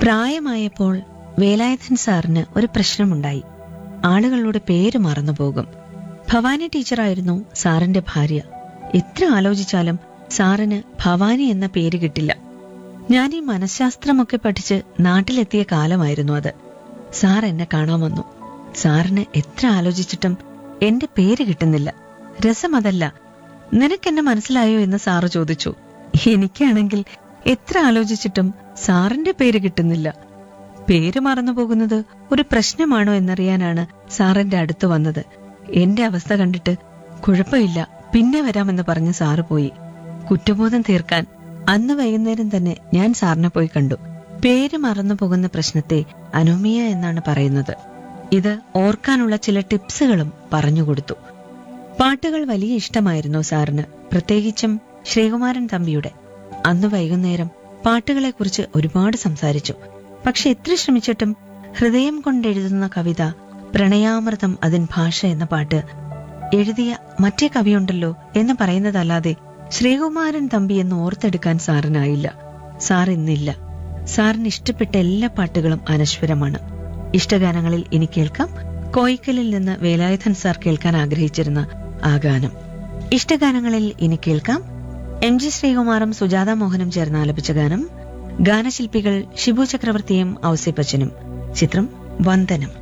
പ്രായമായപ്പോൾ വേലായുധൻ സാറിന് ഒരു പ്രശ്നമുണ്ടായി ആളുകളുടെ പേര് മറന്നുപോകും ഭവാനി ടീച്ചറായിരുന്നു സാറിന്റെ ഭാര്യ എത്ര ആലോചിച്ചാലും സാറിന് ഭവാനി എന്ന പേര് കിട്ടില്ല ഞാൻ ഈ മനഃശാസ്ത്രമൊക്കെ പഠിച്ച് നാട്ടിലെത്തിയ കാലമായിരുന്നു അത് സാർ എന്നെ കാണാൻ വന്നു സാറിന് എത്ര ആലോചിച്ചിട്ടും എന്റെ പേര് കിട്ടുന്നില്ല രസം അതല്ല നിനക്കെന്നെ മനസ്സിലായോ എന്ന് സാറ് ചോദിച്ചു എനിക്കാണെങ്കിൽ എത്ര ആലോചിച്ചിട്ടും സാറിന്റെ പേര് കിട്ടുന്നില്ല പേര് മറന്നു പോകുന്നത് ഒരു പ്രശ്നമാണോ എന്നറിയാനാണ് സാറിന്റെ അടുത്ത് വന്നത് എന്റെ അവസ്ഥ കണ്ടിട്ട് കുഴപ്പമില്ല പിന്നെ വരാമെന്ന് പറഞ്ഞ് സാറ് പോയി കുറ്റബോധം തീർക്കാൻ അന്ന് വൈകുന്നേരം തന്നെ ഞാൻ സാറിനെ പോയി കണ്ടു പേര് മറന്നു പോകുന്ന പ്രശ്നത്തെ അനോമിയ എന്നാണ് പറയുന്നത് ഇത് ഓർക്കാനുള്ള ചില ടിപ്സുകളും പറഞ്ഞുകൊടുത്തു പാട്ടുകൾ വലിയ ഇഷ്ടമായിരുന്നു സാറിന് പ്രത്യേകിച്ചും ശ്രീകുമാരൻ തമ്പിയുടെ അന്ന് വൈകുന്നേരം പാട്ടുകളെക്കുറിച്ച് ഒരുപാട് സംസാരിച്ചു പക്ഷെ എത്ര ശ്രമിച്ചിട്ടും ഹൃദയം കൊണ്ടെഴുതുന്ന കവിത പ്രണയാമൃതം അതിൻ ഭാഷ എന്ന പാട്ട് എഴുതിയ മറ്റേ കവിയുണ്ടല്ലോ എന്ന് പറയുന്നതല്ലാതെ ശ്രീകുമാരൻ തമ്പി എന്ന് ഓർത്തെടുക്കാൻ സാറിനായില്ല സാർ ഇന്നില്ല സാറിന് ഇഷ്ടപ്പെട്ട എല്ലാ പാട്ടുകളും അനശ്വരമാണ് ഇഷ്ടഗാനങ്ങളിൽ ഇനി കേൾക്കാം കോയിക്കലിൽ നിന്ന് വേലായുധൻ സാർ കേൾക്കാൻ ആഗ്രഹിച്ചിരുന്ന ആ ഗാനം ഇഷ്ടഗാനങ്ങളിൽ ഇനി കേൾക്കാം എം ജി ശ്രീകുമാറും സുജാത മോഹനും ചേർന്ന് ആലപിച്ച ഗാനം ഗാനശില്പികൾ ഷിബു ചക്രവർത്തിയും ഔസിപ്പച്ചനും ചിത്രം വന്ദനം